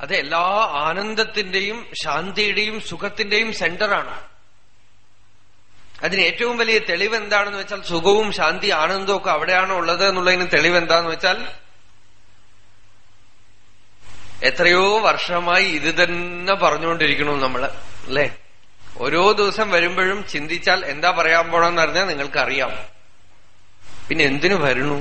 അത് എല്ലാ ആനന്ദത്തിന്റെയും ശാന്തിയുടെയും സുഖത്തിന്റെയും സെന്ററാണ് അതിന് ഏറ്റവും വലിയ തെളിവ് എന്താണെന്ന് വെച്ചാൽ സുഖവും ശാന്തി ആനന്ദവും ഒക്കെ അവിടെയാണോ ഉള്ളത് എന്നുള്ളതിന് തെളിവ് എന്താന്ന് വെച്ചാൽ എത്രയോ വർഷമായി ഇത് തന്നെ പറഞ്ഞുകൊണ്ടിരിക്കണു നമ്മള് അല്ലേ ഓരോ ദിവസം വരുമ്പോഴും ചിന്തിച്ചാൽ എന്താ പറയാൻ പോണെന്ന് അറിഞ്ഞാൽ നിങ്ങൾക്ക് അറിയാം പിന്നെ എന്തിനു വരണു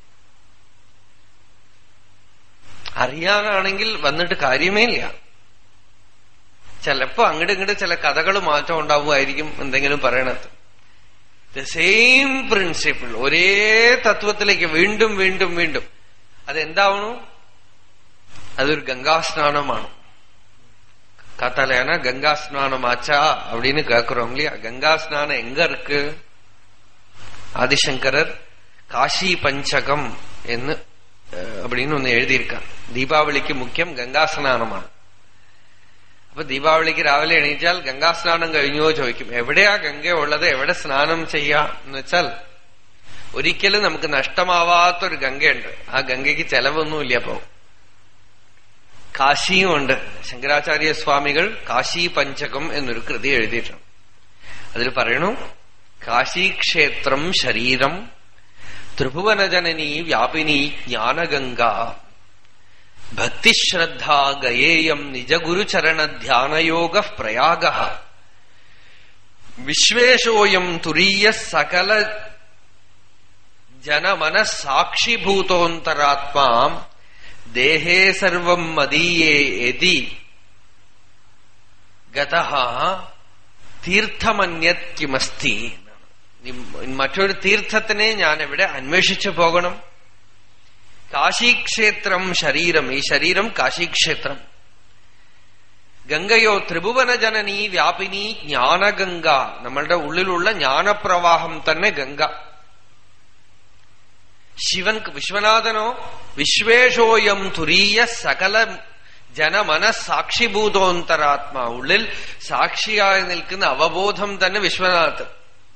അറിയാനാണെങ്കിൽ വന്നിട്ട് കാര്യമേ ഇല്ല ചിലപ്പോ അങ്ങോട്ട് ഇങ്ങോട്ട് ചില കഥകൾ മാറ്റം ഉണ്ടാവുമായിരിക്കും എന്തെങ്കിലും പറയണത് ദ സെയിം പ്രിൻസിപ്പിൾ ഒരേ തത്വത്തിലേക്ക് വീണ്ടും വീണ്ടും വീണ്ടും അതെന്താവണു അതൊരു ഗംഗാസ്നാനമാണ് காத்தாலையான கங்கா ஸ்நானம் ஆச்சா அப்படின்னு கேட்கிறோம் இல்லையா கங்கா ஸ்நானம் எங்க இருக்கு ஆதிசங்கரர் காஷி பஞ்சகம் എന്ന് அப்படின்னு ഒന്ന് എഴുതിയിരിക്കാം ദീപാവലിക്ക് മുഖ്യം ഗംഗാസ്നാനമാണ് അപ്പൊ ദീപാവലിക്ക് രാവിലെ എണീറ്റാൽ ഗംഗാസ്നാനം കഴിഞ്ഞോ ചോദിക്കും എവിടെയാ ഗംഗ ഉള്ളത് എവിടെ സ്നാനം ചെയ്യാം എന്ന് വെച്ചാൽ ഒരിക്കലും നമുക്ക് നഷ്ടമാവാത്തൊരു ഗംഗയുണ്ട് ആ ഗംഗയ്ക്ക് ചെലവൊന്നുമില്ല അപ്പോ കാശിയുമുണ്ട് ശങ്കരാചാര്യ സ്വാമികൾ കാശി പഞ്ചകം എന്നൊരു കൃതി എഴുതിയിട്ടുണ്ട് അതിൽ പറയണു കാശീക്ഷേത്രം ശരീരം ത്രിഭുവനജനനി വ്യാപിനി ജ്ഞാനഗംഗ ഭക്തിശ്രദ്ധാ ഗയേയം നിജഗുരുചരണ ധ്യാനയോഗ പ്രയാഗ വിശ്വേഷോയം തുരീയ സകല ജനമനസാക്ഷിഭൂതോന്തരാത്മാ ദേഹേ സർവം മദീയേ യതി ഗത തീർത്ഥമന്യത് കിമസ്തി മറ്റൊരു തീർത്ഥത്തിനെ ഞാൻ എവിടെ അന്വേഷിച്ചു പോകണം കാശീക്ഷേത്രം ശരീരം ഈ ശരീരം കാശീക്ഷേത്രം ഗംഗയോ ത്രിഭുവന ജനനി വ്യാപിനി ജ്ഞാനഗംഗ നമ്മളുടെ ഉള്ളിലുള്ള ജ്ഞാനപ്രവാഹം തന്നെ ഗംഗ ശിവൻ വിശ്വനാഥനോ വിശ്വേഷോയം തുരീയ സകല ജനമനസാക്ഷിഭൂതോന്തരാത്മാ ഉള്ളിൽ സാക്ഷിയായി നിൽക്കുന്ന അവബോധം തന്നെ വിശ്വനാഥൻ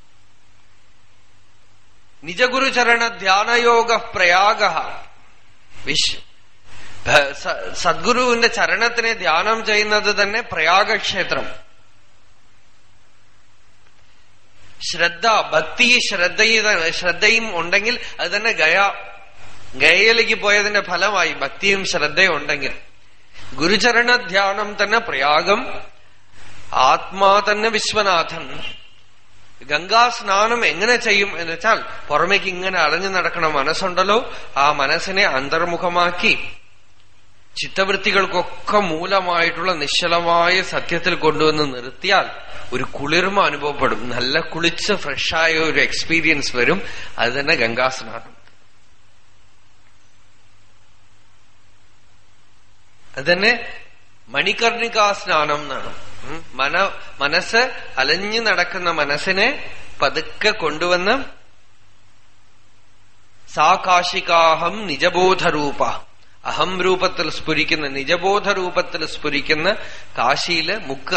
നിജഗുരുചരണ ധ്യാനയോഗ പ്രയാഗ വിശ് സദ്ഗുരുവിന്റെ ചരണത്തിനെ ധ്യാനം ചെയ്യുന്നത് തന്നെ പ്രയാഗക്ഷേത്രം ശ്രദ്ധ ഭക്തി ശ്രദ്ധയും ശ്രദ്ധയും ഉണ്ടെങ്കിൽ അത് തന്നെ ഗയ ഗയയിലേക്ക് പോയതിന്റെ ഫലമായി ഭക്തിയും ശ്രദ്ധയും ഉണ്ടെങ്കിൽ ഗുരുചരണ ധ്യാനം തന്നെ പ്രയാഗം ആത്മാ തന്നെ വിശ്വനാഥൻ ഗംഗാ സ്നാനം എങ്ങനെ ചെയ്യും എന്ന് വെച്ചാൽ പുറമേക്ക് ഇങ്ങനെ അലഞ്ഞു നടക്കണ മനസ്സുണ്ടല്ലോ ആ മനസ്സിനെ അന്തർമുഖമാക്കി ചിത്തവൃത്തികൾക്കൊക്കെ മൂലമായിട്ടുള്ള നിശ്ചലമായ സത്യത്തിൽ കൊണ്ടുവന്ന് നിർത്തിയാൽ ഒരു കുളിർമ അനുഭവപ്പെടും നല്ല കുളിച്ച് ഫ്രഷായ ഒരു എക്സ്പീരിയൻസ് വരും അത് തന്നെ ഗംഗാസ്നാനം അത് തന്നെ മണികർണികാ സ്നാനം എന്നാണ് മന മനസ്സ് അലഞ്ഞു നടക്കുന്ന മനസ്സിനെ പതുക്കെ കൊണ്ടുവന്ന് സാകാശികാഹം നിജബോധരൂപ അഹം രൂപത്തിൽ സ്ഫുരിക്കുന്ന നിജബോധ രൂപത്തിൽ സ്ഫുരിക്കുന്ന കാശിയില് മുക്ക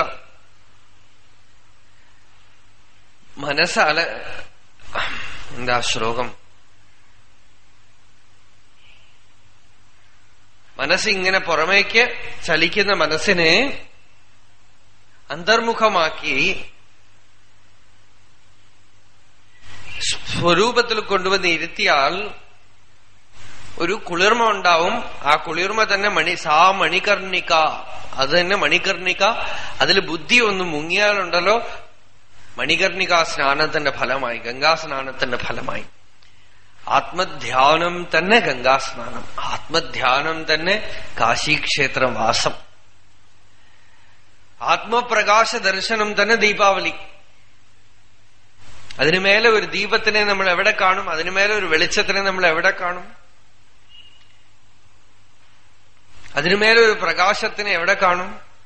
മനസ്സ് അല എന്താ ശ്ലോകം മനസ്സിങ്ങനെ പുറമേക്ക് ചലിക്കുന്ന മനസ്സിനെ അന്തർമുഖമാക്കി സ്വരൂപത്തിൽ കൊണ്ടുവന്ന് ഇരുത്തിയാൽ ഒരു കുളിർമ ഉണ്ടാവും ആ കുളിർമ തന്നെ മണി സാ മണികർണിക അത് തന്നെ മണികർണിക അതിൽ ബുദ്ധി ഒന്ന് മുങ്ങിയാലുണ്ടല്ലോ മണികർണിക സ്നാനത്തിന്റെ ഫലമായി ഗംഗാസ്നാനത്തിന്റെ ഫലമായി ആത്മധ്യാനം തന്നെ ഗംഗാസ്നാനം ആത്മധ്യാനം തന്നെ കാശീക്ഷേത്രവാസം ആത്മപ്രകാശ ദർശനം തന്നെ ദീപാവലി അതിനുമേലെ ഒരു ദീപത്തിനെ നമ്മൾ എവിടെ കാണും അതിനുമേലെ ഒരു വെളിച്ചത്തിനെ നമ്മൾ എവിടെ കാണും അതിനുമേലെ ഒരു പ്രകാശത്തിനെ എവിടെ കാണും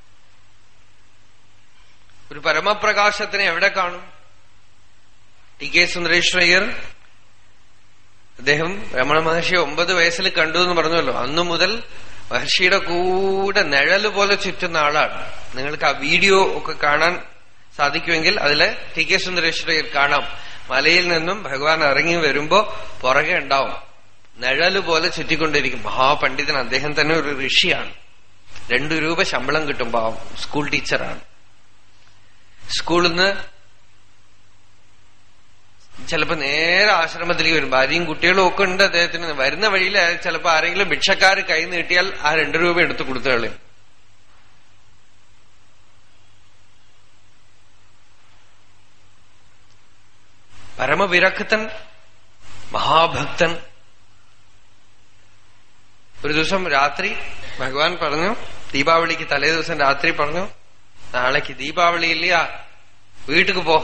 ഒരു പരമപ്രകാശത്തിനെ എവിടെ കാണും ടി കെ സുന്ദരേശ്വരയ്യർ അദ്ദേഹം രമണ മഹർഷി ഒമ്പത് വയസ്സിൽ കണ്ടു എന്ന് പറഞ്ഞല്ലോ അന്നു മുതൽ മഹർഷിയുടെ കൂടെ നിഴല് പോലെ ചുറ്റുന്ന ആളാണ് നിങ്ങൾക്ക് ആ വീഡിയോ ഒക്കെ കാണാൻ സാധിക്കുമെങ്കിൽ അതില് ടി കെ സുന്ദരേശ്വരയ്യർ കാണാം മലയിൽ നിന്നും ഭഗവാൻ ഇറങ്ങി വരുമ്പോ പുറകെ ഉണ്ടാവും നിഴല് പോലെ ചുറ്റിക്കൊണ്ടിരിക്കും മഹാപണ്ഡിതൻ അദ്ദേഹം തന്നെ ഒരു ഋഷിയാണ് രണ്ടു രൂപ ശമ്പളം കിട്ടും പാവം സ്കൂൾ ടീച്ചറാണ് സ്കൂളിൽ നിന്ന് ചിലപ്പോ നേരെ ആശ്രമത്തിലേക്ക് വരും ഭാര്യയും കുട്ടികളും ഒക്കെ ഉണ്ട് അദ്ദേഹത്തിന് വരുന്ന വഴിയിൽ ചിലപ്പോ ആരെങ്കിലും ഭിക്ഷക്കാർ കൈ നീട്ടിയാൽ ആ രണ്ടു രൂപ എടുത്ത് കൊടുത്തു കളയും പരമവിരക്തൻ മഹാഭക്തൻ ഒരു ദിവസം രാത്രി ഭഗവാൻ പറഞ്ഞു ദീപാവലിക്ക് തലേ ദിവസം രാത്രി പറഞ്ഞു നാളേക്ക് ദീപാവലി ഇല്ല വീട്ടിക്ക് പോ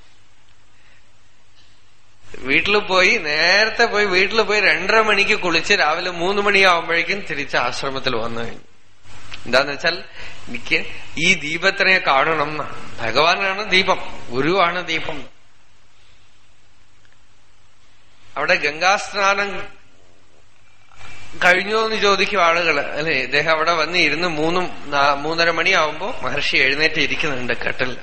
വീട്ടിൽ പോയി നേരത്തെ പോയി വീട്ടിൽ പോയി രണ്ടര മണിക്ക് കുളിച്ച് രാവിലെ മൂന്ന് മണിയാവുമ്പോഴേക്കും തിരിച്ച് ആശ്രമത്തിൽ വന്നു കഴിഞ്ഞു എന്താന്ന് വെച്ചാൽ എനിക്ക് ഈ ദീപത്തിനെ കാണണം എന്നാണ് ഭഗവാനാണ് ദീപം ഗുരുവാണ് ദീപം അവിടെ ഗംഗാസ്നാനം കഴിഞ്ഞോ എന്ന് ചോദിക്കും ആളുകള് അല്ലെ ഇദ്ദേഹം അവിടെ വന്ന് ഇരുന്ന് മൂന്നും മൂന്നര മണിയാവുമ്പോ മഹർഷി എഴുന്നേറ്റ് ഇരിക്കുന്നുണ്ട് കെട്ടലിൽ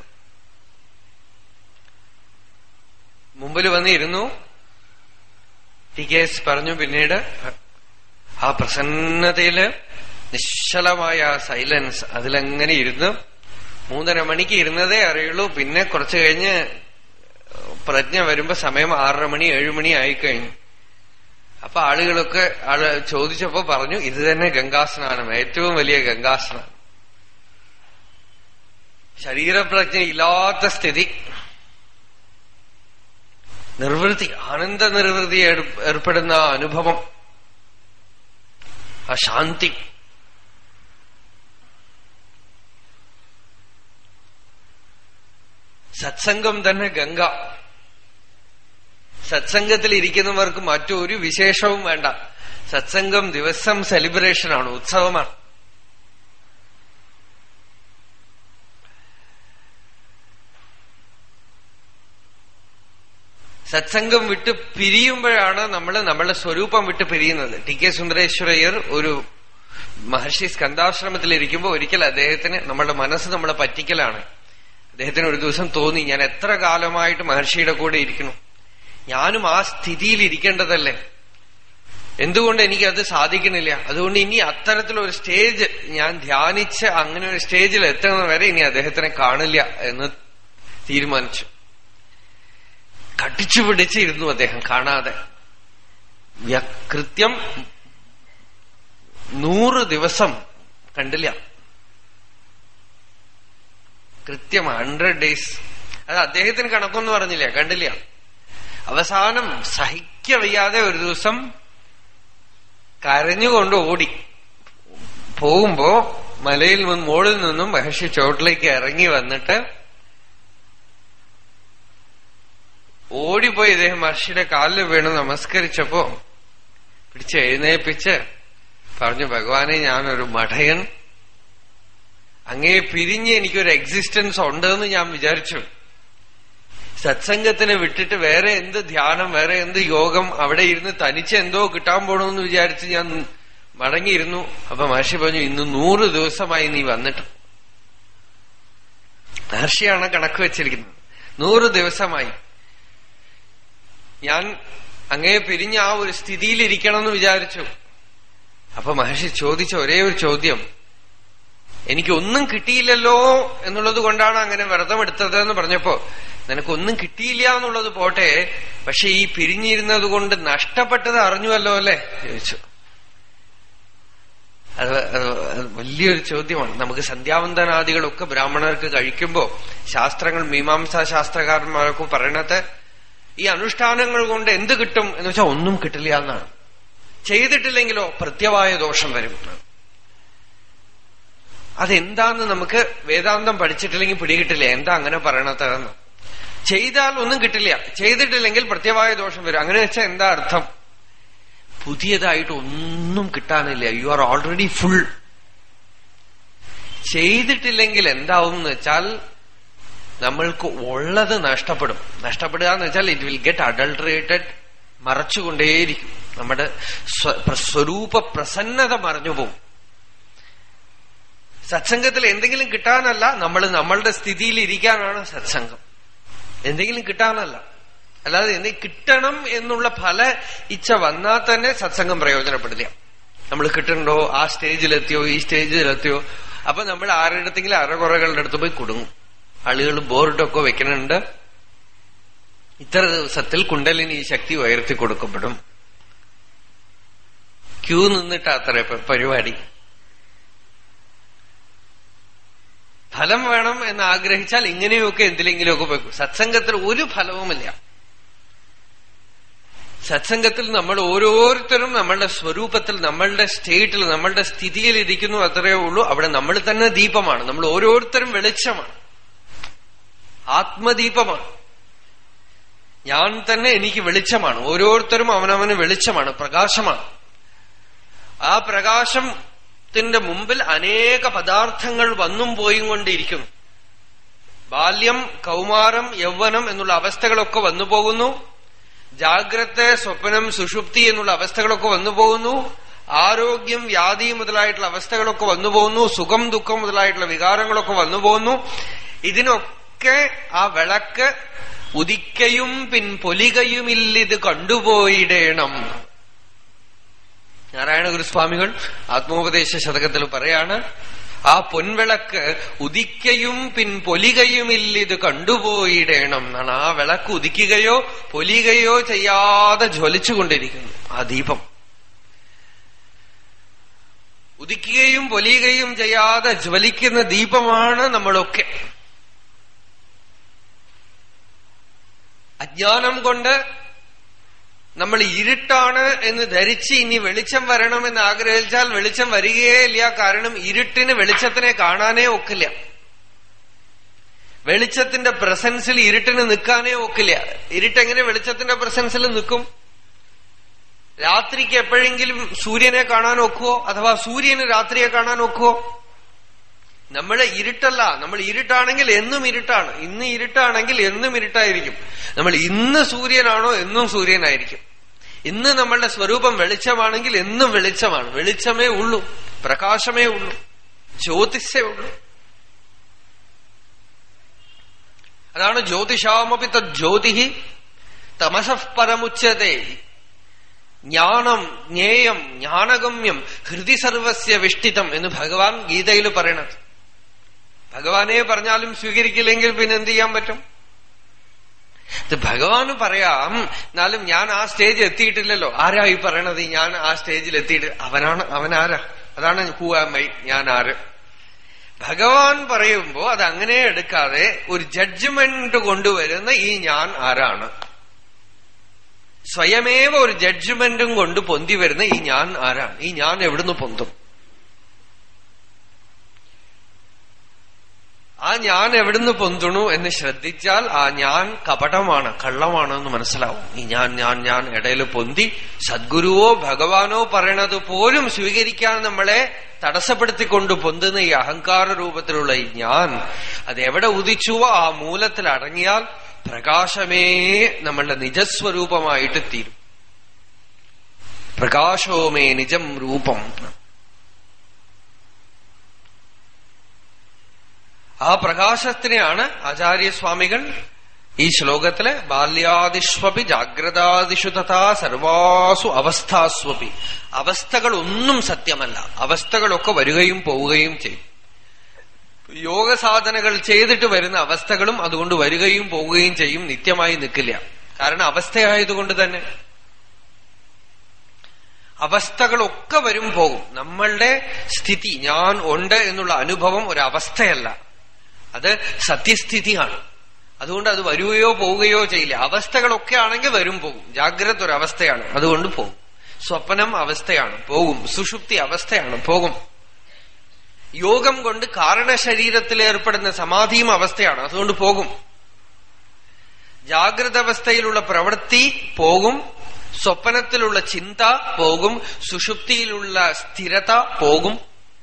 മുമ്പിൽ വന്ന് ഇരുന്നു ടി കെ എസ് പറഞ്ഞു പിന്നീട് ആ പ്രസന്നതയില് നിശ്ചലമായ ആ സൈലൻസ് അതിലങ്ങനെ ഇരുന്ന് മൂന്നര മണിക്ക് ഇരുന്നതേ അറിയുള്ളൂ പിന്നെ കുറച്ചു കഴിഞ്ഞ് പ്രജ്ഞ വരുമ്പോ സമയം ആറര മണി ഏഴുമണി ആയിക്കഴിഞ്ഞു അപ്പൊ ആളുകളൊക്കെ ആള് ചോദിച്ചപ്പോ പറഞ്ഞു ഇത് തന്നെ ഗംഗാസ്നാനം ഏറ്റവും വലിയ ഗംഗാസ്നാനം ശരീരപ്രജ്ഞ ഇല്ലാത്ത സ്ഥിതി നിർവൃത്തി ആനന്ദ നിർവൃത്തി ഏർപ്പെടുന്ന അനുഭവം ആ ശാന്തി സത്സംഗം തന്നെ ഗംഗ സത്സംഗത്തിൽ ഇരിക്കുന്നവർക്ക് മറ്റൊരു വിശേഷവും വേണ്ട സത്സംഗം ദിവസം സെലിബ്രേഷനാണ് ഉത്സവമാണ് സത്സംഗം വിട്ട് പിരിയുമ്പോഴാണ് നമ്മൾ നമ്മളുടെ സ്വരൂപം വിട്ട് പിരിയുന്നത് ടി കെ സുന്ദരേശ്വരയ്യർ ഒരു മഹർഷി സ്കന്ധാശ്രമത്തിൽ ഇരിക്കുമ്പോൾ ഒരിക്കൽ അദ്ദേഹത്തിന് നമ്മളുടെ മനസ്സ് നമ്മളെ പറ്റിക്കലാണ് അദ്ദേഹത്തിന് ഒരു ദിവസം തോന്നി ഞാൻ എത്ര കാലമായിട്ട് മഹർഷിയുടെ കൂടെ ഇരിക്കണം ഞാനും ആ സ്ഥിതിയിൽ ഇരിക്കേണ്ടതല്ലേ എന്തുകൊണ്ട് എനിക്കത് സാധിക്കുന്നില്ല അതുകൊണ്ട് ഇനി അത്തരത്തിലൊരു സ്റ്റേജ് ഞാൻ ധ്യാനിച്ച് അങ്ങനെ ഒരു സ്റ്റേജിൽ എത്തുന്നത് വരെ ഇനി അദ്ദേഹത്തിനെ കാണില്ല എന്ന് തീരുമാനിച്ചു കടിച്ചു പിടിച്ചിരുന്നു അദ്ദേഹം കാണാതെ കൃത്യം നൂറ് ദിവസം കണ്ടില്ല കൃത്യം ഹൺഡ്രഡ് ഡേയ്സ് അത് അദ്ദേഹത്തിന് കണക്കൊന്നും പറഞ്ഞില്ല കണ്ടില്ല അവസാനം സഹിക്കവയ്യാതെ ഒരു ദിവസം കരഞ്ഞുകൊണ്ട് ഓടി പോകുമ്പോ മലയിൽ നിന്ന് മുകളിൽ നിന്നും മഹർഷി ചോട്ടിലേക്ക് ഇറങ്ങി വന്നിട്ട് ഓടിപ്പോയി ഇദ്ദേഹം മഹർഷിയുടെ കാലിൽ വീണ് നമസ്കരിച്ചപ്പോ പിടിച്ച് എഴുന്നേപ്പിച്ച് പറഞ്ഞു ഭഗവാനെ ഞാനൊരു മഠയൻ അങ്ങേ പിരിഞ്ഞ് എനിക്കൊരു എക്സിസ്റ്റൻസ് ഉണ്ടെന്ന് ഞാൻ വിചാരിച്ചു സത്സംഗത്തിന് വിട്ടിട്ട് വേറെ എന്ത് ധ്യാനം വേറെ എന്ത് യോഗം അവിടെ ഇരുന്ന് തനിച്ച് എന്തോ കിട്ടാൻ പോണമെന്ന് വിചാരിച്ച് ഞാൻ മടങ്ങിയിരുന്നു അപ്പൊ മഹർഷി പറഞ്ഞു ഇന്ന് നൂറ് ദിവസമായി നീ വന്നിട്ട് മഹർഷിയാണ് കണക്ക് വെച്ചിരിക്കുന്നത് നൂറ് ദിവസമായി ഞാൻ അങ്ങേ പിരിഞ്ഞ ആ ഒരു സ്ഥിതിയിലിരിക്കണം എന്ന് വിചാരിച്ചു അപ്പൊ മഹർഷി ചോദിച്ച ഒരേ ഒരു ചോദ്യം എനിക്കൊന്നും കിട്ടിയില്ലല്ലോ എന്നുള്ളത് കൊണ്ടാണ് അങ്ങനെ വ്രതമെടുത്തത് എന്ന് പറഞ്ഞപ്പോ നിനക്കൊന്നും കിട്ടിയില്ല എന്നുള്ളത് പോട്ടെ പക്ഷെ ഈ പിരിഞ്ഞിരുന്നത് കൊണ്ട് നഷ്ടപ്പെട്ടത് അറിഞ്ഞുവല്ലോ അല്ലേ ചോദിച്ചു അത് വലിയൊരു ചോദ്യമാണ് നമുക്ക് സന്ധ്യാവന്തനാദികളൊക്കെ ബ്രാഹ്മണർക്ക് കഴിക്കുമ്പോ ശാസ്ത്രങ്ങൾ മീമാംസാ ശാസ്ത്രകാരന്മാരൊക്കെ പറയണത് ഈ അനുഷ്ഠാനങ്ങൾ കൊണ്ട് എന്ത് കിട്ടും എന്ന് വെച്ചാൽ ഒന്നും കിട്ടില്ല എന്നാണ് ചെയ്തിട്ടില്ലെങ്കിലോ പ്രത്യവായ ദോഷം വരും അതെന്താന്ന് നമുക്ക് വേദാന്തം പഠിച്ചിട്ടില്ലെങ്കിൽ പിടികിട്ടില്ല എന്താ അങ്ങനെ പറയണതെന്ന് ചെയ്താൽ ഒന്നും കിട്ടില്ല ചെയ്തിട്ടില്ലെങ്കിൽ പ്രത്യവായ ദോഷം വരും അങ്ങനെ വെച്ചാൽ എന്താ അർത്ഥം പുതിയതായിട്ട് ഒന്നും കിട്ടാനില്ല യു ആർ ഓൾറെഡി ഫുൾ ചെയ്തിട്ടില്ലെങ്കിൽ എന്താവും എന്ന് വെച്ചാൽ നമ്മൾക്ക് ഉള്ളത് നഷ്ടപ്പെടും നഷ്ടപ്പെടുക എന്ന് വെച്ചാൽ ഇറ്റ് വിൽ ഗെറ്റ് അഡൾട്രേറ്റഡ് മറച്ചുകൊണ്ടേയിരിക്കും നമ്മുടെ സ്വരൂപ പ്രസന്നത മറഞ്ഞു പോകും സത്സംഗത്തിൽ എന്തെങ്കിലും കിട്ടാനല്ല നമ്മൾ നമ്മളുടെ സ്ഥിതിയിൽ ഇരിക്കാനാണ് സത്സംഗം എന്തെങ്കിലും കിട്ടാനല്ല അല്ലാതെ എന്തെങ്കിലും കിട്ടണം എന്നുള്ള ഫല ഇച്ഛ വന്നാൽ തന്നെ സത്സംഗം പ്രയോജനപ്പെടില്ല നമ്മൾ കിട്ടുന്നുണ്ടോ ആ സ്റ്റേജിലെത്തിയോ ഈ സ്റ്റേജിലെത്തിയോ അപ്പൊ നമ്മൾ ആരുടെ അടുത്തെങ്കിലും അറകുറകളുടെ അടുത്ത് പോയി കുടുങ്ങും ആളുകൾ ബോർഡൊക്കെ വെക്കുന്നുണ്ട് ഇത്ര ദിവസത്തിൽ കുണ്ടലിനി ശക്തി ഉയർത്തി കൊടുക്കപ്പെടും ക്യൂ നിന്നിട്ട് അത്ര പരിപാടി ഫലം വേണം എന്ന് ആഗ്രഹിച്ചാൽ ഇങ്ങനെയൊക്കെ എന്തിലെങ്കിലുമൊക്കെ വെക്കും സത്സംഗത്തിൽ ഒരു ഫലവുമില്ല സത്സംഗത്തിൽ നമ്മൾ ഓരോരുത്തരും നമ്മളുടെ സ്വരൂപത്തിൽ നമ്മളുടെ സ്റ്റേറ്റിൽ നമ്മളുടെ സ്ഥിതിയിൽ ഇരിക്കുന്നു അത്രയേ ഉള്ളൂ അവിടെ നമ്മൾ തന്നെ ദീപമാണ് നമ്മൾ ഓരോരുത്തരും വെളിച്ചമാണ് ആത്മദീപമാണ് ഞാൻ തന്നെ എനിക്ക് വെളിച്ചമാണ് ഓരോരുത്തരും അവനവന് വെളിച്ചമാണ് പ്രകാശമാണ് ആ പ്രകാശത്തിന്റെ മുമ്പിൽ അനേക പദാർത്ഥങ്ങൾ വന്നും പോയും കൊണ്ടിരിക്കുന്നു ബാല്യം കൗമാരം യൗവനം എന്നുള്ള അവസ്ഥകളൊക്കെ വന്നു പോകുന്നു ജാഗ്രത സ്വപ്നം സുഷുപ്തി എന്നുള്ള അവസ്ഥകളൊക്കെ വന്നു പോകുന്നു ആരോഗ്യം വ്യാധി മുതലായിട്ടുള്ള അവസ്ഥകളൊക്കെ വന്നു പോകുന്നു സുഖം ദുഃഖം മുതലായിട്ടുള്ള വികാരങ്ങളൊക്കെ വന്നു പോകുന്നു ഇതിനൊക്കെ ആ വിളക്ക് ഉദിക്കയും പിൻ പൊലികയുമില്ലിത് കണ്ടുപോയിടേണം നാരായണ ഗുരുസ്വാമികൾ ആത്മോപദേശ ശതകത്തിൽ പറയാണ് ആ പൊൻവിളക്ക് ഉദിക്കയും പിൻ പൊലികയുമില്ലിത് കണ്ടുപോയിടേണം എന്നാണ് ആ വിളക്ക് ഉദിക്കുകയോ പൊലികയോ ചെയ്യാതെ ജ്വലിച്ചുകൊണ്ടിരിക്കുന്നു ആ ദീപം ഉദിക്കുകയും പൊലിയുകയും ചെയ്യാതെ ജ്വലിക്കുന്ന ദീപമാണ് നമ്മളൊക്കെ അജ്ഞാനം കൊണ്ട് നമ്മൾ ഇരുട്ടാണ് എന്ന് ധരിച്ച് ഇനി വെളിച്ചം വരണമെന്ന് ആഗ്രഹിച്ചാൽ വെളിച്ചം വരികയേ ഇല്ല കാരണം ഇരുട്ടിന് വെളിച്ചത്തിനെ കാണാനേ ഒക്കില്ല വെളിച്ചത്തിന്റെ പ്രസൻസിൽ ഇരുട്ടിന് നിൽക്കാനേ ഒക്കില്ല ഇരുട്ടെങ്ങനെ വെളിച്ചത്തിന്റെ പ്രസൻസിൽ നിൽക്കും രാത്രിക്ക് എപ്പോഴെങ്കിലും സൂര്യനെ കാണാൻ ഒക്കുവോ അഥവാ സൂര്യന് രാത്രിയെ കാണാൻ ഒക്കുവോ നമ്മൾ ഇരുട്ടല്ല നമ്മൾ ഇരുട്ടാണെങ്കിൽ എന്നും ഇരുട്ടാണ് ഇന്ന് ഇരുട്ടാണെങ്കിൽ എന്നും ഇരുട്ടായിരിക്കും നമ്മൾ ഇന്ന് സൂര്യനാണോ എന്നും സൂര്യനായിരിക്കും ഇന്ന് നമ്മളുടെ സ്വരൂപം വെളിച്ചമാണെങ്കിൽ എന്നും വെളിച്ചമാണ് വെളിച്ചമേ ഉള്ളൂ പ്രകാശമേ ഉള്ളൂ ജ്യോതിഷേ ഉള്ളൂ അതാണ് ജ്യോതിഷാമപി തജ്യോതി തമസഃപരമുച്ചതേ ജ്ഞാനം ജ്ഞേയം ജ്ഞാനഗമ്യം ഹൃദി സർവസ്യ വിഷ്ടിതം എന്ന് ഭഗവാൻ ഗീതയിൽ പറയണത് ഭഗവാനെ പറഞ്ഞാലും സ്വീകരിക്കില്ലെങ്കിൽ പിന്നെ എന്ത് ചെയ്യാൻ പറ്റും ഇത് ഭഗവാന് പറയാം എന്നാലും ഞാൻ ആ സ്റ്റേജ് എത്തിയിട്ടില്ലല്ലോ ആരാ ഈ പറയണത് ഞാൻ ആ സ്റ്റേജിൽ എത്തിയിട്ട് അവനാണ് അവനാരാ അതാണ് ഹൂ ആം ഐ ഞാൻ ആര് ഭഗവാൻ പറയുമ്പോ അത് അങ്ങനെ എടുക്കാതെ ഒരു ജഡ്ജ്മെന്റ് കൊണ്ടുവരുന്ന ഈ ഞാൻ ആരാണ് സ്വയമേവ ഒരു ജഡ്ജ്മെന്റും കൊണ്ട് പൊന്തി വരുന്ന ഈ ഞാൻ ആരാണ് ഈ ഞാൻ എവിടുന്ന് പൊന്തും ആ ഞാൻ എവിടുന്ന് പൊന്തുണു എന്ന് ശ്രദ്ധിച്ചാൽ ആ ഞാൻ കപടമാണ് കള്ളമാണ് എന്ന് മനസ്സിലാവും ഈ ഞാൻ ഞാൻ ഞാൻ ഇടയിൽ പൊന്തി സദ്ഗുരുവോ ഭഗവാനോ പറയണത് പോലും സ്വീകരിക്കാൻ നമ്മളെ തടസ്സപ്പെടുത്തിക്കൊണ്ട് പൊന്തുന്ന ഈ അഹങ്കാര രൂപത്തിലുള്ള ഈ ഞാൻ അത് എവിടെ ഉദിച്ചുവോ ആ മൂലത്തിൽ അടങ്ങിയാൽ പ്രകാശമേ നമ്മളുടെ നിജസ്വരൂപമായിട്ട് തീരും പ്രകാശോമേ നിജം രൂപം ആ പ്രകാശത്തിനെയാണ് ആചാര്യസ്വാമികൾ ഈ ശ്ലോകത്തില് ബാല്യാദിഷ്വപി ജാഗ്രതാദിഷു തഥാ സർവാസു അവസ്ഥാസ്വപി അവസ്ഥകളൊന്നും സത്യമല്ല അവസ്ഥകളൊക്കെ വരികയും പോവുകയും ചെയ്യും യോഗസാധനകൾ ചെയ്തിട്ട് വരുന്ന അവസ്ഥകളും അതുകൊണ്ട് വരികയും പോവുകയും ചെയ്യും നിത്യമായി നിൽക്കില്ല കാരണം അവസ്ഥയായതുകൊണ്ട് തന്നെ അവസ്ഥകളൊക്കെ വരും പോകും നമ്മളുടെ സ്ഥിതി ഞാൻ ഉണ്ട് എന്നുള്ള അനുഭവം ഒരു അവസ്ഥയല്ല അത് സത്യസ്ഥിതിയാണ് അതുകൊണ്ട് അത് വരികയോ പോവുകയോ ചെയ്യില്ല അവസ്ഥകളൊക്കെ ആണെങ്കിൽ വരും പോകും ജാഗ്രത ഒരു അവസ്ഥയാണ് അതുകൊണ്ട് പോകും സ്വപ്നം അവസ്ഥയാണ് പോകും സുഷുപ്തി അവസ്ഥയാണ് പോകും യോഗം കൊണ്ട് കാരണശരീരത്തിൽ ഏർപ്പെടുന്ന സമാധിയും അവസ്ഥയാണ് അതുകൊണ്ട് പോകും ജാഗ്രത അവസ്ഥയിലുള്ള പ്രവൃത്തി പോകും സ്വപ്നത്തിലുള്ള ചിന്ത പോകും സുഷുപ്തിയിലുള്ള സ്ഥിരത പോകും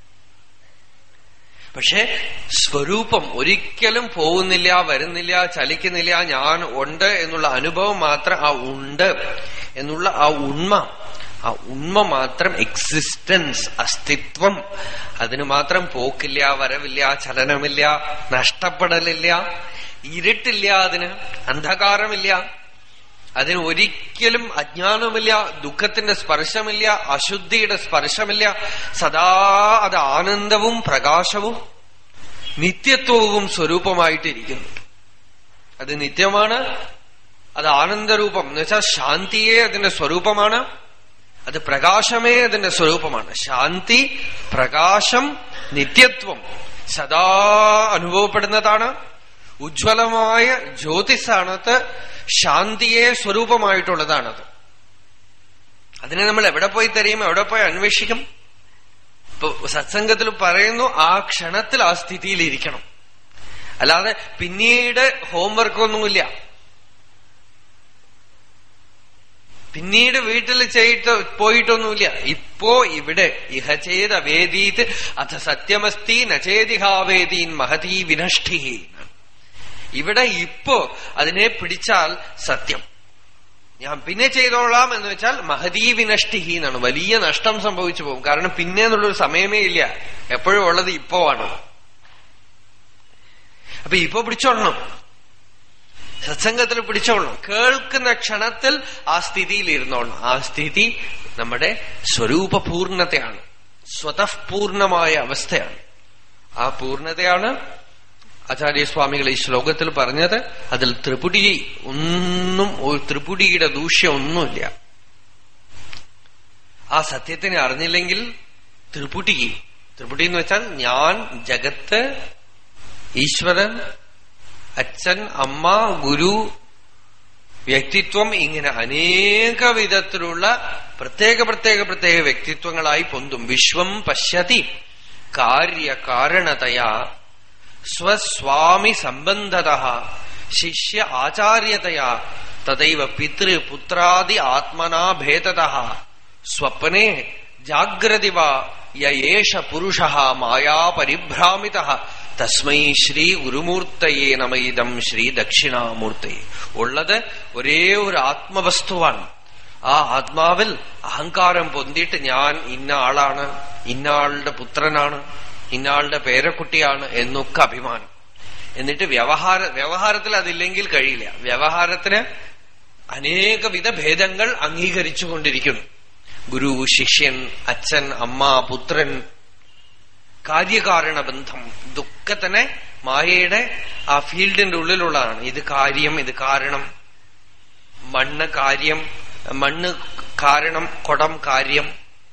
പക്ഷെ സ്വരൂപം ഒരിക്കലും പോകുന്നില്ല വരുന്നില്ല ചലിക്കുന്നില്ല ഞാൻ ഉണ്ട് എന്നുള്ള അനുഭവം മാത്രം ആ ഉണ്ട് എന്നുള്ള ആ ഉണ്മ ആ ഉണ്മ മാത്രം എക്സിസ്റ്റൻസ് അസ്തിത്വം അതിന് മാത്രം പോക്കില്ല വരവില്ല ചലനമില്ല നഷ്ടപ്പെടലില്ല ഇരുട്ടില്ല അതിന് അന്ധകാരമില്ല അതിന് ഒരിക്കലും അജ്ഞാനമില്ല ദുഃഖത്തിന്റെ സ്പർശമില്ല അശുദ്ധിയുടെ സ്പർശമില്ല സദാ അത് ആനന്ദവും പ്രകാശവും നിത്യത്വവും സ്വരൂപമായിട്ടിരിക്കുന്നു അത് നിത്യമാണ് അത് ആനന്ദരൂപം എന്ന് വെച്ചാൽ ശാന്തിയെ അതിന്റെ സ്വരൂപമാണ് അത് പ്രകാശമേ അതിന്റെ സ്വരൂപമാണ് ശാന്തി പ്രകാശം നിത്യത്വം സദാ അനുഭവപ്പെടുന്നതാണ് ഉജ്ജ്വലമായ ജ്യോതിസാണത് ശാന്തിയെ സ്വരൂപമായിട്ടുള്ളതാണത് അതിനെ നമ്മൾ എവിടെ പോയി തരയും എവിടെ പോയി അന്വേഷിക്കും ഇപ്പൊ സത്സംഗത്തിൽ പറയുന്നു ആ ക്ഷണത്തിൽ ആ സ്ഥിതിയിൽ ഇരിക്കണം അല്ലാതെ പിന്നീട് ഹോംവർക്ക് ഒന്നുമില്ല പിന്നീട് വീട്ടിൽ ചെയ്തിട്ട് പോയിട്ടൊന്നുമില്ല ഇപ്പോ ഇവിടെ ഇഹ ചെയ്ത വേദീത് അഥ സത്യമസ്തി നചേതിഹാവേദീൻ മഹതീ വിനഷ്ടി ഇവിടെ ഇപ്പോ അതിനെ പിടിച്ചാൽ സത്യം ഞാൻ പിന്നെ ചെയ്തോളാം എന്ന് വെച്ചാൽ മഹതീ വിനഷ്ടിഹി എന്നാണ് വലിയ നഷ്ടം സംഭവിച്ചു പോകും കാരണം പിന്നെ എന്നുള്ളൊരു സമയമേ ഇല്ല എപ്പോഴും ഉള്ളത് ഇപ്പോ ആണ് അപ്പൊ ഇപ്പൊ പിടിച്ചോളണം സത്സംഗത്തിൽ പിടിച്ചോളണം കേൾക്കുന്ന ക്ഷണത്തിൽ ആ സ്ഥിതിയിൽ ഇരുന്നോളണം ആ സ്ഥിതി നമ്മുടെ സ്വരൂപപൂർണതയാണ് സ്വതഃപൂർണമായ അവസ്ഥയാണ് ആ പൂർണതയാണ് ആചാര്യസ്വാമികൾ ഈ ശ്ലോകത്തിൽ പറഞ്ഞത് അതിൽ ത്രിപുടി ഒന്നും ഒരു ത്രിപുടിയുടെ ദൂഷ്യം ഒന്നുമില്ല ആ സത്യത്തിനെ അറിഞ്ഞില്ലെങ്കിൽ ത്രിപുടി ത്രിപുടി എന്ന് വെച്ചാൽ ഞാൻ ജഗത്ത് ഈശ്വരൻ അച്ഛൻ അമ്മ ഗുരു വ്യക്തിത്വം ഇങ്ങനെ അനേക വിധത്തിലുള്ള പ്രത്യേക പ്രത്യേക പ്രത്യേക വ്യക്തിത്വങ്ങളായി പൊന്തും വിശ്വം പശ്യതി കാര്യകാരണതയാ സ്വസ്വാമി സംബന്ധത ശിഷ്യ ആചാര്യതയാ തദൈവ പിതൃപുത്രാദി ആത്മനാ ഭേദത സ്വപ്നെ ജാഗ്രതി വാ യേഷ പുരുഷ മായാ പരിഭ്രാമിത തസ്മൈ ശ്രീ ഗുരുമൂർത്തയെ നമയിതം ശ്രീ ദക്ഷിണാമൂർത്തയെ ഉള്ളത് ഒരേ ഒരു ആത്മവസ്തുവാണ് ആ ആത്മാവിൽ അഹങ്കാരം പൊന്തിയിട്ട് ഞാൻ ഇന്ന ആളാണ് ഇന്ന ആളുടെ പുത്രനാണ് ഇന്നാളുടെ പേരക്കുട്ടിയാണ് എന്നൊക്കെ അഭിമാനം എന്നിട്ട് വ്യവഹാര വ്യവഹാരത്തിൽ അതില്ലെങ്കിൽ കഴിയില്ല വ്യവഹാരത്തിന് അനേകവിധ ഭേദങ്ങൾ അംഗീകരിച്ചുകൊണ്ടിരിക്കുന്നു ഗുരു ശിഷ്യൻ അച്ഛൻ അമ്മ പുത്രൻ കാര്യകാരണ ബന്ധം ഇതൊക്കെ തന്നെ മായയുടെ ആ ഫീൽഡിന്റെ ഉള്ളിലുള്ളതാണ് ഇത് കാര്യം ഇത് കാരണം മണ്ണ് കാര്യം മണ്ണ് കാരണം കുടം കാര്യം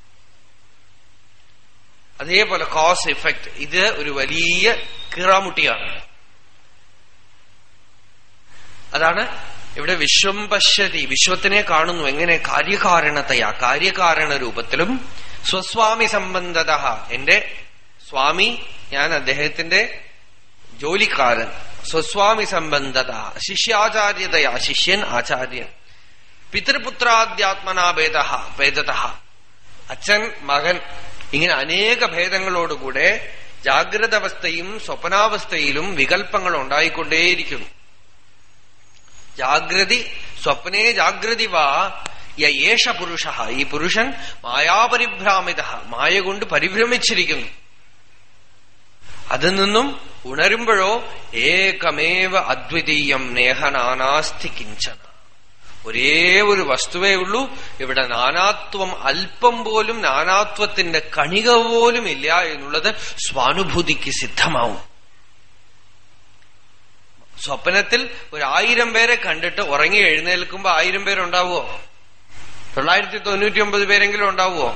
അതേപോലെ കോസ് ഇഫക്റ്റ് ഇത് ഒരു വലിയ കീറാമുട്ടിയാണ് അതാണ് ഇവിടെ വിശ്വം പശ്യതി വിശ്വത്തിനെ കാണുന്നു എങ്ങനെ കാര്യകാരണതയാ കാര്യകാരണ രൂപത്തിലും സ്വസ്വാമി സംബന്ധത എന്റെ സ്വാമി ഞാൻ അദ്ദേഹത്തിന്റെ ജോലിക്കാരൻ സ്വസ്വാമി സംബന്ധത ശിഷ്യാചാര്യതയാ ശിഷ്യൻ ആചാര്യൻ പിതൃപുത്രാദ്യാത്മനാ ഭേദ ഭേദത അച്ഛൻ മകൻ ഇങ്ങനെ അനേക ഭേദങ്ങളോടുകൂടെ ജാഗ്രത അവസ്ഥയും സ്വപ്നാവസ്ഥയിലും വികല്പങ്ങൾ ഉണ്ടായിക്കൊണ്ടേയിരിക്കുന്നു ജാഗ്രതി സ്വപ്നേ ജാഗ്രതി വാ യേഷ പുരുഷ ഈ പുരുഷൻ മായാപരിഭ്രാമിത മായ കൊണ്ട് പരിഭ്രമിച്ചിരിക്കുന്നു അതിൽ നിന്നും ഉണരുമ്പോഴോ ഏകമേവ അദ്വിതീയം നേഹനാനാസ്തി കിഞ്ചന ഒരേ ഒരു വസ്തുവേ ഉള്ളൂ ഇവിടെ നാനാത്വം അല്പം പോലും നാനാത്വത്തിന്റെ കണിക പോലും ഇല്ല എന്നുള്ളത് സ്വാനുഭൂതിക്ക് സിദ്ധമാവും സ്വപ്നത്തിൽ ഒരു ആയിരം പേരെ കണ്ടിട്ട് ഉറങ്ങി എഴുന്നേൽക്കുമ്പോ ആയിരം പേരുണ്ടാവുമോ തൊള്ളായിരത്തി തൊണ്ണൂറ്റി ഒമ്പത് പേരെങ്കിലും ഉണ്ടാവുമോ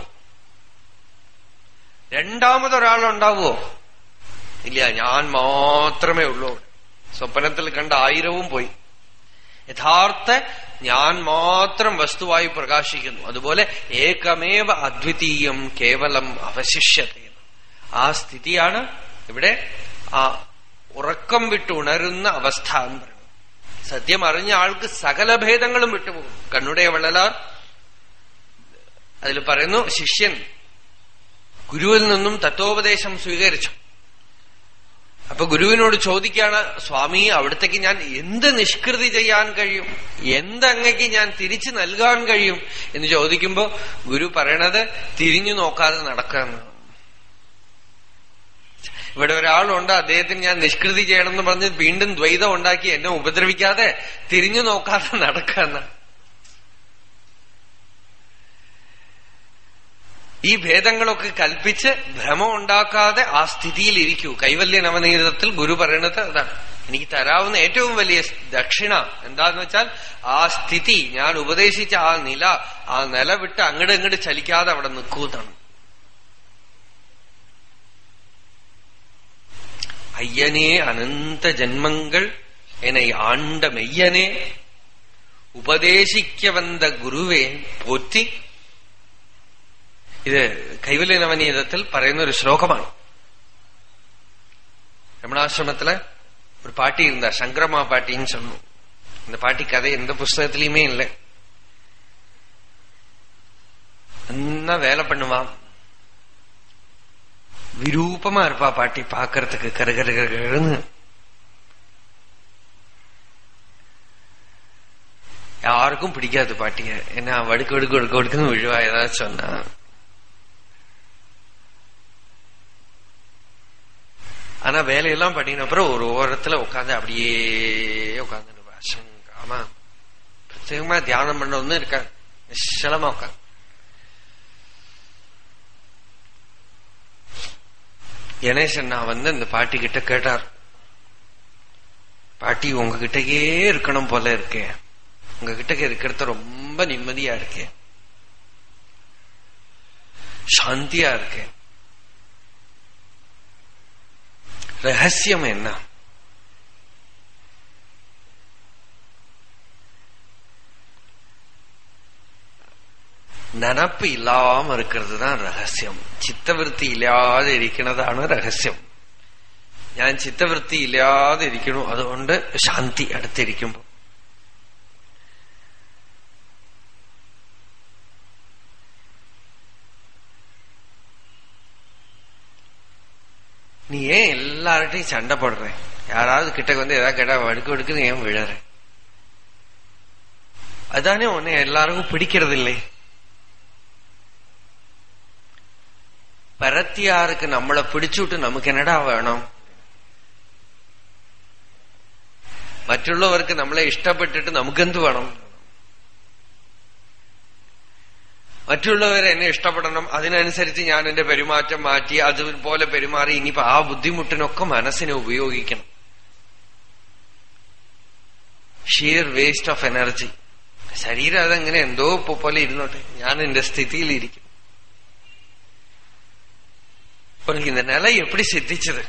രണ്ടാമതൊരാളുണ്ടാവുമോ ഇല്ല ഞാൻ മാത്രമേ ഉള്ളൂ സ്വപ്നത്തിൽ കണ്ട ആയിരവും പോയി യഥാർത്ഥ ഞാൻ മാത്രം വസ്തുവായി പ്രകാശിക്കുന്നു അതുപോലെ ഏകമേവ അദ്വിതീയം കേവലം അവശിഷ്യത്തെ ആ സ്ഥിതിയാണ് ഇവിടെ ആ ഉറക്കം വിട്ട് ഉണരുന്ന അവസ്ഥ എന്ന് പറയുന്നത് സത്യം അറിഞ്ഞ ആൾക്ക് സകല ഭേദങ്ങളും വിട്ടുപോകും കണ്ണുടെ വളലാർ അതിൽ പറയുന്നു ശിഷ്യൻ ഗുരുവിൽ നിന്നും തത്വോപദേശം സ്വീകരിച്ചു അപ്പൊ ഗുരുവിനോട് ചോദിക്കാണ് സ്വാമി അവിടത്തേക്ക് ഞാൻ എന്ത് നിഷ്കൃതി ചെയ്യാൻ കഴിയും എന്തങ്ങയ്ക്ക് ഞാൻ തിരിച്ചു നൽകാൻ കഴിയും എന്ന് ചോദിക്കുമ്പോ ഗുരു പറയണത് തിരിഞ്ഞു നോക്കാതെ നടക്കാന്ന് ഇവിടെ ഒരാളുണ്ട് അദ്ദേഹത്തിന് ഞാൻ നിഷ്കൃതി ചെയ്യണമെന്ന് പറഞ്ഞ് വീണ്ടും ദ്വൈതം ഉണ്ടാക്കി എന്നെ ഉപദ്രവിക്കാതെ തിരിഞ്ഞു നോക്കാതെ നടക്കാന്ന് ഈ ഭേദങ്ങളൊക്കെ കൽപ്പിച്ച് ഭ്രമം ഉണ്ടാക്കാതെ ആ സ്ഥിതിയിൽ ഇരിക്കൂ കൈവല്യ നവനീതത്തിൽ ഗുരു പറയണത് അതാണ് എനിക്ക് തരാവുന്ന ഏറ്റവും വലിയ ദക്ഷിണ എന്താന്ന് വെച്ചാൽ ആ സ്ഥിതി ഞാൻ ഉപദേശിച്ച ആ നില ആ നില വിട്ട് അങ്ങോട്ട് ഇങ്ങോട്ട് ചലിക്കാതെ അവിടെ നിൽക്കൂന്നാണ് ஐயனே அனந்த ஜன்மங்கள் என்னை ஆண்ட மெய்யனே ഉപദേശിക്ക വന്ന ഗുരുവേ പോറ്റി ഇത് കൈവല്യ നവനീതത്തിൽ പറയുന്ന ഒരു ശ്ലോകമാണ് ரமணாசிரமத்துல ஒரு பாட்டி இருந்தா சங்கரமா பாட்டின்னு சொன்னோம் இந்த பாட்டி கதை எந்த புஸ்தகத்திலயுமே இல்லை நல்லா வேலை பண்ணுவான் விரூபமா இருப்பா பாட்டி பாக்கிறதுக்கு கருகருகருன்னு யாருக்கும் பிடிக்காது பாட்டிய என்ன வடுக்கு வடுக்கு வடுக்கு வடுக்குன்னு விழுவா ஏதாவது சொன்னா ஆனா வேலையெல்லாம் பண்ணின அப்புறம் ஒரு ஓரத்துல உட்காந்து அப்படியே உட்காந்து ஆமா பிரத்யேகமா தியானம் பண்ண ஒன்னும் இருக்கா நிச்சலமா உட்காந்து கணேசன் நான் வந்து இந்த பாட்டி கிட்ட கேட்டார் பாட்டி உங்ககிட்டயே இருக்கணும் போல இருக்கேன் உங்ககிட்ட இருக்கிறது ரொம்ப நிம்மதியா இருக்கேன் சாந்தியா இருக்கேன் ரகசியம் என்ன നനപ്പ് ഇല്ലാമ இருக்கிறது தான் ரகசியம் ചിത്തവൃത്തി ഇല്ലാതെ ഇരിക്കുന്നതാണ് രഹസ്യം ഞാൻ ചിത്തവൃത്തി ഇല്ലാതെ ഇരിക്കണു അതുകൊണ്ട് ശാന്തി അടുത്തിരിക്കുമ്പോ நீ ஏன் எல்லார்ட்டையும் சண்டை போடுற யாராவது கிட்ட வந்து ஏதாவது கேட்டா வடுக்கு வடுக்குன்னு ஏன் விழற அதானே உன்னை எல்லாருக்கும் பிடிக்கிறது இல்லை പരത്തിയാർക്ക് നമ്മളെ പിടിച്ചുവിട്ട് നമുക്ക് എന്നടാ വേണം മറ്റുള്ളവർക്ക് നമ്മളെ ഇഷ്ടപ്പെട്ടിട്ട് നമുക്കെന്ത് വേണം മറ്റുള്ളവർ എന്നെ ഇഷ്ടപ്പെടണം അതിനനുസരിച്ച് ഞാൻ എന്റെ പെരുമാറ്റം മാറ്റി അതുപോലെ പെരുമാറി ഇനിയിപ്പോ ആ ബുദ്ധിമുട്ടിനൊക്കെ മനസ്സിനെ ഉപയോഗിക്കണം ഷിയർ വേസ്റ്റ് ഓഫ് എനർജി ശരീരം അതെങ്ങനെ എന്തോ പോലെ ഇരുന്നോട്ടെ ഞാൻ എന്റെ സ്ഥിതിയിലിരിക്കും உனக்கு இந்த நிலை எப்படி சித்திச்சது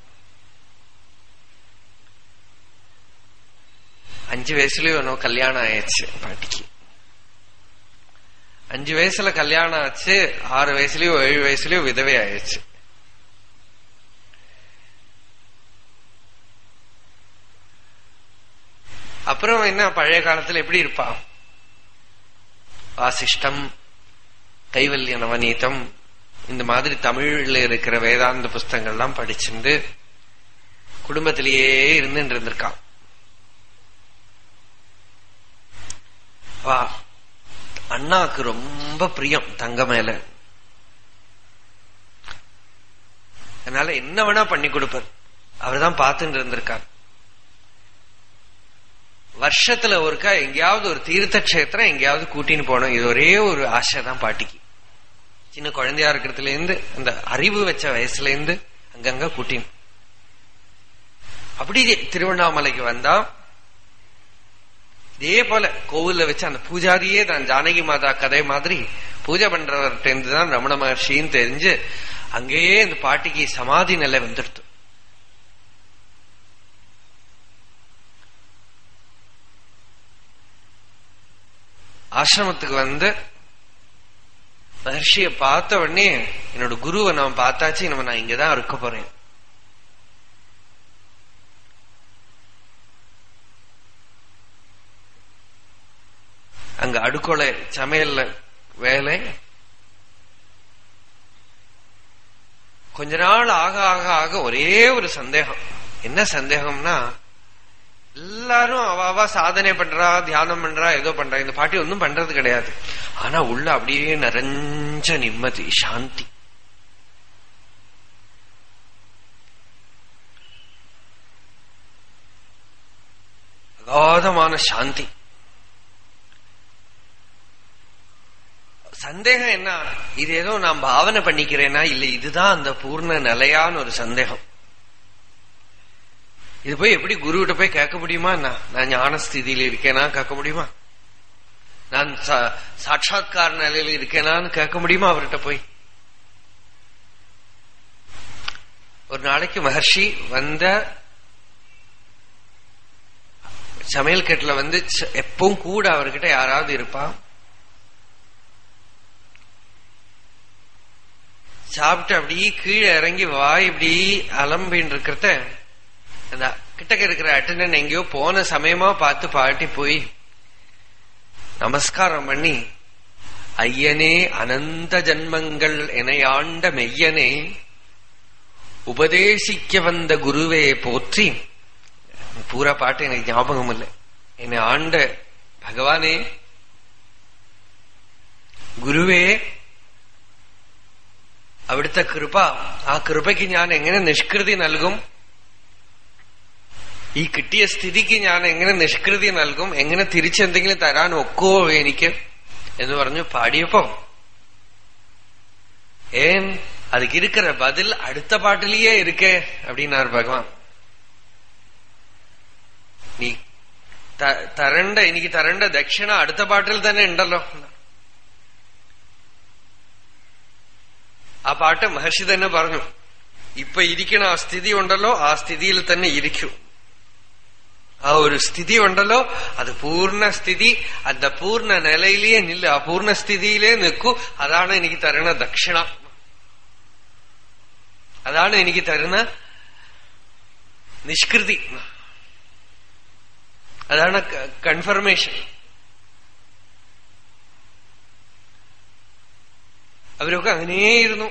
அஞ்சு வயசுலயும் வேணும் கல்யாணம் ஆயிடுச்சு பாட்டிக்கு அஞ்சு வயசுல கல்யாணம் ஆச்சு ஆறு வயசுலயோ ஏழு வயசுலயோ விதவை ஆயிடுச்சு அப்புறம் என்ன பழைய காலத்துல எப்படி இருப்பா வாசிஷ்டம் கைவல்ய நவநீதம் இந்த மாதிரி தமிழ்ல இருக்கிற வேதாந்த புஸ்தகங்கள்லாம் படிச்சுட்டு குடும்பத்திலேயே இருந்துட்டு இருந்திருக்கான் வா அண்ணாக்கு ரொம்ப பிரியம் தங்க மேல அதனால என்ன வேணா பண்ணி கொடுப்பார் அவர்தான் பார்த்துட்டு இருந்திருக்கார் வருஷத்துல ஒருக்கா எங்கேயாவது ஒரு தீர்த்த கஷேத்திரம் எங்கேயாவது கூட்டின்னு போனோம் இது ஒரே ஒரு ஆசை தான் பாட்டிக்கு சின்ன குழந்தையா இருக்கிறதுல இருந்து அந்த அறிவு வச்ச வயசுல இருந்து அங்கங்க கூட்டின் அப்படி திருவண்ணாமலைக்கு வந்தா இதே போல கோவில்ல வச்சு அந்த பூஜாரியே தான் ஜானகி மாதா கதை மாதிரி பூஜை பண்றவர்கிட்ட தான் ரமண மகர்ஷின்னு தெரிஞ்சு அங்கேயே இந்த பாட்டிக்கு சமாதி நிலை வந்துடுத்து ஆசிரமத்துக்கு வந்து மகர்ஷிய பார்த்த உடனே என்னோட குருவை நான் பார்த்தாச்சு நம்ம நான் இங்கதான் இருக்க போறேன் அங்க அடுக்கொலை சமையல்ல வேலை கொஞ்ச நாள் ஆக ஆக ஆக ஒரே ஒரு சந்தேகம் என்ன சந்தேகம்னா எல்லாரும் அவாவா சாதனை பண்றா தியானம் பண்றா ஏதோ பண்றா இந்த பாட்டி ஒன்னும் பண்றது கிடையாது ஆனா உள்ள அப்படியே நிறைஞ்ச நிம்மதி சாந்தி அகாதமான சாந்தி சந்தேகம் என்ன இது ஏதோ நான் பாவனை பண்ணிக்கிறேனா இல்ல இதுதான் அந்த பூர்ண நிலையான ஒரு சந்தேகம் இது போய் எப்படி குருகிட்ட போய் கேட்க முடியுமா நான் நான் ஞான ஸ்திதியில இருக்கேனா கேட்க முடியுமா நான் சாட்சா்கார நிலையில இருக்கேனான்னு கேட்க முடியுமா அவர்கிட்ட போய் ஒரு நாளைக்கு மகர்ஷி வந்த சமையல் கட்டில வந்து எப்பவும் கூட அவர்கிட்ட யாராவது இருப்பா சாப்பிட்டு அப்படியே கீழே இறங்கி வாய் இப்படி அலம்பின்னு இருக்கிறத அந்த கிட்டக்க இருக்கிற அட்டண்டன் எங்கேயோ போன சமயமா பார்த்து பாட்டி போய் நமஸ்காரம் பண்ணி ஐயனே அனந்த ஜன்மங்கள் எனையாண்ட மெய்யனே உபதேசிக்க வந்த குருவே போற்றி பூரா பாட்டு எனக்கு ஞாபகம் இல்லை என்னை ஆண்ட ഭഗവാനെ ഗുരുവേ അവിടുത്തെ കൃപ ആ കൃപയ്ക്ക് ഞാൻ എങ്ങനെ നിഷ്കൃതി നൽകും ഈ കിട്ടിയ സ്ഥിതിക്ക് ഞാൻ എങ്ങനെ നിഷ്കൃതി നൽകും എങ്ങനെ തിരിച്ചെന്തെങ്കിലും തരാൻ ഒക്കുവോ എനിക്ക് എന്ന് പറഞ്ഞു പാടിയപ്പോ ஏன் அதுக்கு இருக்கிற பதில் அடுத்த பாட்டிலேயே இருக்கே அப்படின்னார் பகவான் നീ തരണ്ട എനിക്ക് തരണ്ട ദക്ഷിണ അടുത്ത പാട്ടിൽ തന്നെ ഉണ്ടല്ലോ ആ പാട്ട് മഹർഷി തന്നെ പറഞ്ഞു ഇപ്പൊ ഇരിക്കണ ആ സ്ഥിതി ഉണ്ടല്ലോ ആ സ്ഥിതിയിൽ തന്നെ ഇരിക്കൂ ആ ഒരു സ്ഥിതി ഉണ്ടല്ലോ അത് പൂർണ്ണ സ്ഥിതി அந்த പൂർണ്ണ നിലയിലേ നില്ല ആ പൂർണ്ണ സ്ഥിതിയിലേ നിൽക്കൂ അതാണ് എനിക്ക് തരുന്ന ദക്ഷിണ അതാണ് എനിക്ക് തരുന്ന നിഷ്കൃതി അതാണ് കൺഫർമേഷൻ അവരൊക്കെ അങ്ങനെയായിരുന്നു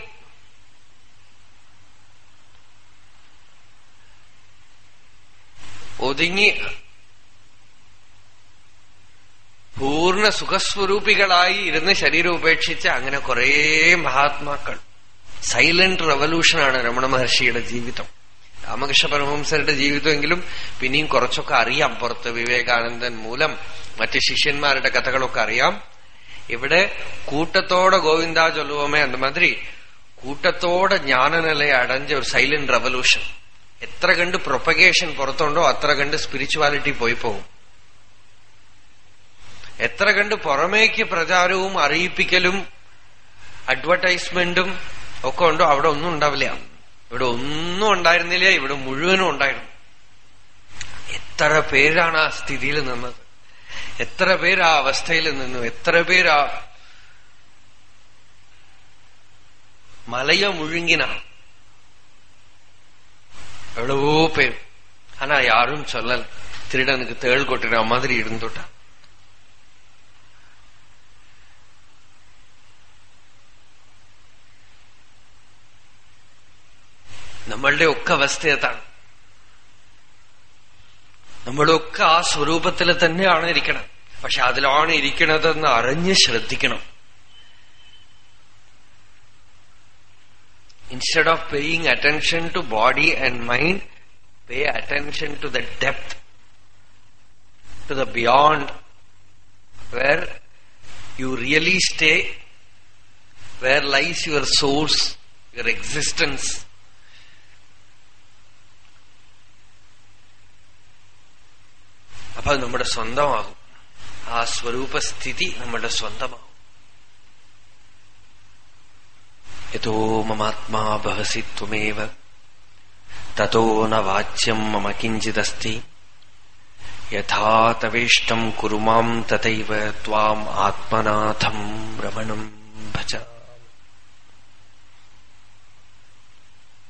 ഒതുങ്ങി പൂർണ്ണ സുഖസ്വരൂപികളായി ഇരുന്ന് ശരീരം ഉപേക്ഷിച്ച് അങ്ങനെ കുറേ മഹാത്മാക്കൾ സൈലന്റ് റവല്യൂഷനാണ് രമണ മഹർഷിയുടെ ജീവിതം രാമകൃഷ്ണ പരമഹംസരുടെ ജീവിതമെങ്കിലും പിന്നെയും കുറച്ചൊക്കെ അറിയാം പുറത്ത് വിവേകാനന്ദൻ മൂലം മറ്റ് ശിഷ്യന്മാരുടെ കഥകളൊക്കെ അറിയാം ഇവിടെ കൂട്ടത്തോടെ ഗോവിന്ദ ചൊല്ലുവോമേ അന്ന മാതിരി കൂട്ടത്തോടെ ജ്ഞാനനിലയെ അടഞ്ഞ ഒരു സൈലന്റ് റവല്യൂഷൻ എത്ര കണ്ട് പ്രൊപ്പഗേഷൻ പുറത്തുണ്ടോ അത്ര കണ്ട് സ്പിരിച്വാലിറ്റി പോയി പോകും എത്ര കണ്ട് പുറമേക്ക് പ്രചാരവും അറിയിപ്പിക്കലും അഡ്വർടൈസ്മെന്റും ഒക്കെ ഉണ്ടോ അവിടെ ഒന്നും ഉണ്ടാവില്ല ഇവിടെ ഒന്നും ഉണ്ടായിരുന്നില്ല ഇവിടെ മുഴുവനും ഉണ്ടായിരുന്നു എത്ര പേരാണ് ആ സ്ഥിതിയിൽ നിന്നത് എത്ര പേര് ആ അവസ്ഥയിൽ നിന്നു എത്ര പേര് ആ மலைய முழுங்கினான் எவ்வளவோ பேர் ஆனா யாரும் சொல்லல திருடனுக்கு தேள் கொட்டுற மாதிரி இருந்துட்டா നമ്മളുടെ ഒക്കെ അവസ്ഥ അതാണ് നമ്മളൊക്കെ ആ സ്വരൂപത്തിൽ തന്നെയാണ് ഇരിക്കണം പക്ഷെ അതിലാണ് ഇരിക്കണതെന്ന് അറിഞ്ഞ് ശ്രദ്ധിക്കണം instead of paying attention to body and mind, pay attention to the depth, to the beyond, where you really stay, where lies your source, your existence. അപ്പൊ അത് നമ്മുടെ സ്വന്തമാകും ആ സ്വരൂപസ്ഥിതി നമ്മുടെ സ്വന്തമാകും യഥോ മമാത്മാ ഭവസി ത്വമേവ തതോ ന വാച്യം മമ കിഞ്ചിദസ്തി യഥാ തവേഷ്ടം കുരു മാം തഥൈവ ത്വാം ആത്മനാഥം രമണം ഭജ